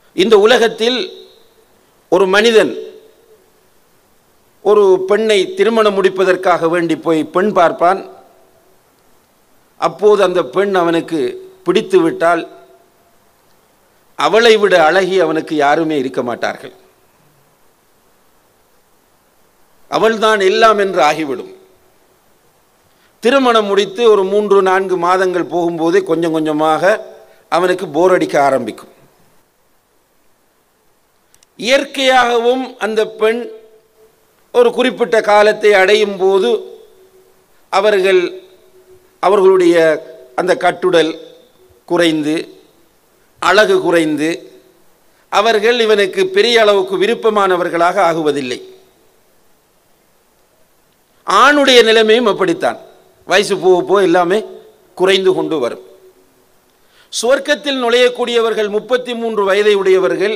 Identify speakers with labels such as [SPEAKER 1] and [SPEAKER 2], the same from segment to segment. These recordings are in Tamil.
[SPEAKER 1] இந்த உலகத்தில் ஒரு மனிதன் ஒரு பெண்ணை திருமணம் முடிப்பதற்காக வேண்டி போய் பெண் பார்ப்பான் அப்போது அந்த பெண் அவனுக்கு பிடித்து விட்டால் அவளை விட அழகி அவனுக்கு யாருமே இருக்க மாட்டார்கள் அவள்தான் எல்லாம் என்று ஆகிவிடும் திருமணம் முடித்து ஒரு மூன்று நான்கு மாதங்கள் போகும்போதே கொஞ்சம் கொஞ்சமாக அவனுக்கு போர் அடிக்க ஆரம்பிக்கும் இயற்கையாகவும் அந்த பெண் ஒரு குறிப்பிட்ட காலத்தை அடையும் போது அவர்கள் அவர்களுடைய அந்த கட்டுடல் குறைந்து அழகு குறைந்து அவர்கள் இவனுக்கு பெரிய அளவுக்கு விருப்பமானவர்களாக ஆகுவதில்லை ஆணுடைய நிலைமையும் அப்படித்தான் வயசு போக போக எல்லாமே குறைந்து கொண்டு வரும் சுவர்க்கத்தில் நுழையக்கூடியவர்கள் முப்பத்தி மூன்று வயதை உடையவர்கள்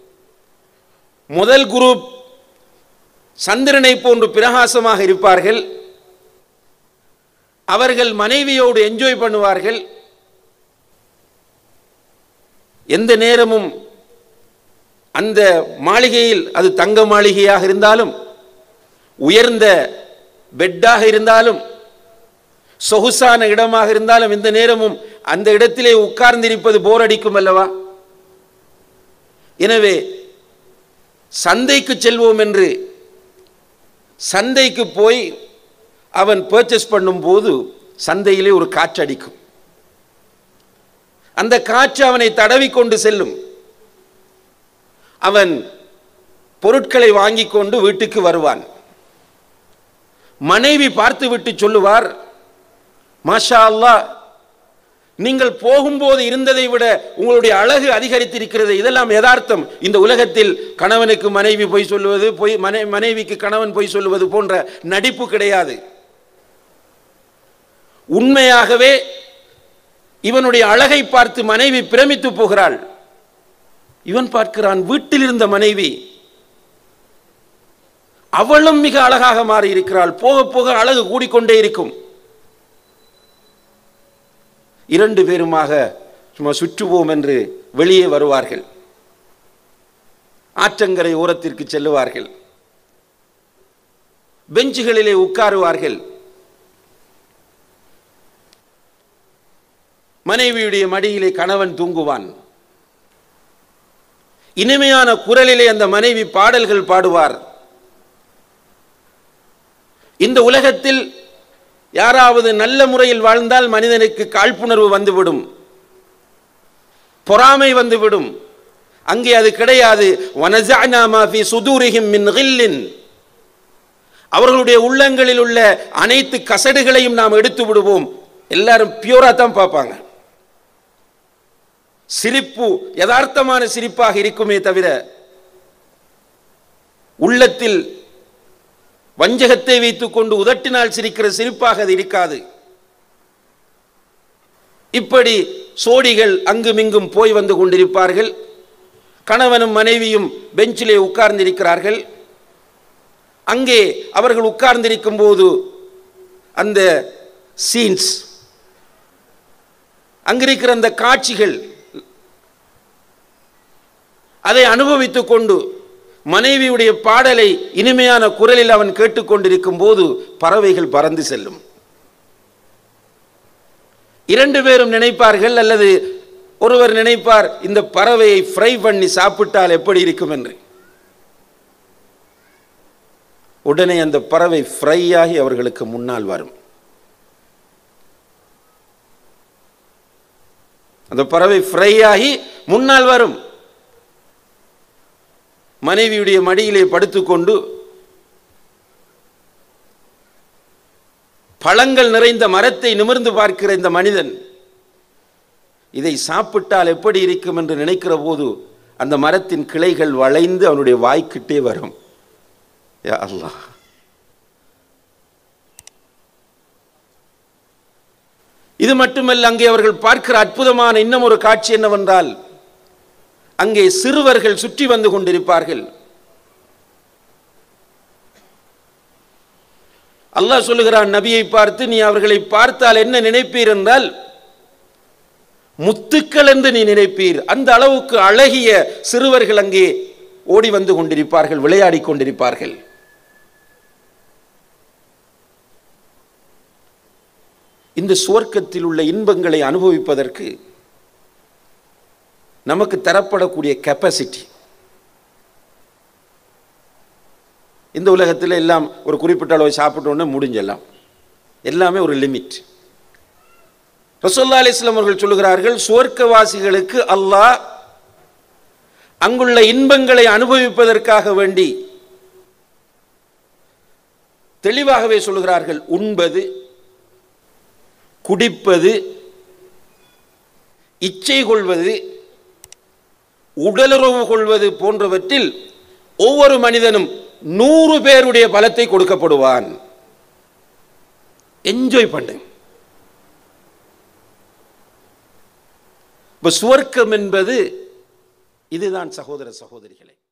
[SPEAKER 1] முதல் குரூப் சந்திரனை போன்று பிரகாசமாக இருப்பார்கள் அவர்கள் மனைவியோடு என்ஜாய் பண்ணுவார்கள் எந்த நேரமும் அந்த மாளிகையில் அது தங்க மாளிகையாக இருந்தாலும் உயர்ந்த பெட்டாக இருந்தாலும் சொகுசான இடமாக இருந்தாலும் இந்த நேரமும் அந்த இடத்திலே உட்கார்ந்திருப்பது போர் அடிக்கும் அல்லவா எனவே சந்தைக்கு செல்வோம் என்று சந்தைக்கு போய் அவன் பர்ச்சேஸ் பண்ணும்போது சந்தையிலே ஒரு காற்று அடிக்கும் அந்த காற்று அவனை தடவி கொண்டு செல்லும் அவன் பொருட்களை வாங்கி கொண்டு வீட்டுக்கு வருவான் மனைவி பார்த்துவிட்டு சொல்லுவார் மாஷா அல்லாஹ் நீங்கள் போகும்போது இருந்ததை விட உங்களுடைய அழகு அதிகரித்திருக்கிறது இதெல்லாம் யதார்த்தம் இந்த உலகத்தில் கணவனுக்கு மனைவி பொய் சொல்லுவது பொய் மனை மனைவிக்கு கணவன் பொய் சொல்லுவது போன்ற நடிப்பு கிடையாது உண்மையாகவே இவனுடைய அழகை பார்த்து மனைவி பிரமித்து போகிறாள் இவன் பார்க்கிறான் வீட்டில் இருந்த மனைவி அவளும் மிக அழகாக மாறி இருக்கிறாள் போக போக அழகு கூடிக்கொண்டே இருக்கும் இரண்டு பேருமாக சும்மா சுற்றுவோம் என்று வெளியே வருவார்கள் ஆற்றங்கரை ஓரத்திற்கு செல்லுவார்கள் பெஞ்சுகளிலே உட்காருவார்கள் மனைவியுடைய மடியிலே கணவன் தூங்குவான் இனிமையான குரலிலே அந்த மனைவி பாடல்கள் பாடுவார் இந்த உலகத்தில் யாராவது நல்ல முறையில் வாழ்ந்தால் மனிதனுக்கு காழ்ப்புணர்வு வந்துவிடும் பொறாமை வந்துவிடும் அங்கே அது கிடையாது வனஸஅனா மா ஃபீ சுதூரிஹிம் மின் கில்லின் அவர்களுடைய உள்ளங்களில் உள்ள அனைத்து கசடுகளையும் நாம் எடுத்து விடுவோம் எல்லாரும் பியூரா தான் பார்ப்பாங்க சிரிப்பு யதார்த்தமான சிரிப்பாக இருக்குமே தவிர உள்ளத்தில் வஞ்சகத்தை வைத்துக்கொண்டு உதட்டினால் சிரிக்கிற சிரிப்பாக அது இருக்காது இப்படி சோடிகள் அங்குமிங்கும் போய் வந்து கொண்டிருப்பார்கள் கணவனும் மனைவியும் பெஞ்சிலே உட்கார்ந்திருக்கிறார்கள் அங்கே அவர்கள் உட்கார்ந்திருக்கும் போது அந்த சீன்ஸ் அங்கிருக்கிற அந்த காட்சிகள் அதை அனுபவித்துக் கொண்டு மனைவியுடைய பாடலை இனிமையான குரலில் அவன் கேட்டுக்கொண்டிருக்கும் போது பறவைகள் பறந்து செல்லும் இரண்டு பேரும் நினைப்பார்கள் அல்லது ஒருவர் நினைப்பார் இந்த பறவையை ஃப்ரை பண்ணி சாப்பிட்டால் எப்படி இருக்கும் என்று உடனே அந்த பறவை ஃப்ரை ஆகி அவர்களுக்கு முன்னால் வரும் அந்த பறவை ஃப்ரை ஆகி முன்னால் வரும் மனைவியுடைய மடியிலே படுத்துக்கொண்டு பழங்கள் நிறைந்த மரத்தை நிமிர்ந்து பார்க்கிற இந்த மனிதன் இதை சாப்பிட்டால் எப்படி இருக்கும் என்று நினைக்கிற போது அந்த மரத்தின் கிளைகள் வளைந்து அவனுடைய வாய்க்கிட்டே வரும் யா அல்லாஹ் இது மட்டுமல்ல அங்கே அவர்கள் பார்க்கிற அற்புதமான இன்னும் ஒரு காட்சி என்னவென்றால் அங்கே சிறுவர்கள் சுற்றி வந்து கொண்டிருப்பார்கள் அல்லாஹ் சொல்லுகிறான் நபியை பார்த்து நீ அவர்களை பார்த்தால் என்ன நினைப்பீர் என்றால் முத்துக்கள் என்று நீ நினைப்பீர் அந்த அளவுக்கு அழகிய சிறுவர்கள் அங்கே ஓடி வந்து கொண்டிருப்பார்கள் விளையாடிக் கொண்டிருப்பார்கள் இந்த சுவர்க்கத்தில் உள்ள இன்பங்களை அனுபவிப்பதற்கு நமக்கு தரப்படக்கூடிய கெப்பாசிட்டி இந்த உலகத்தில் எல்லாம் ஒரு குறிப்பிட்ட அளவு சாப்பிட்டோன்னே முடிஞ்செல்லாம் எல்லாமே ஒரு லிமிட் ரசோல்லா அலிஸ்லாம் அவர்கள் சொல்லுகிறார்கள் சுவர்க்கவாசிகளுக்கு அல்லாஹ் அங்குள்ள இன்பங்களை அனுபவிப்பதற்காக வேண்டி தெளிவாகவே சொல்லுகிறார்கள் உண்பது குடிப்பது இச்சை கொள்வது உடலுறவு கொள்வது போன்றவற்றில் ஒவ்வொரு மனிதனும் நூறு பேருடைய பலத்தை கொடுக்கப்படுவான் என்ஜாய் பண்ணு இப்ப சுவர்க்கம் என்பது இதுதான் சகோதர சகோதரிகளே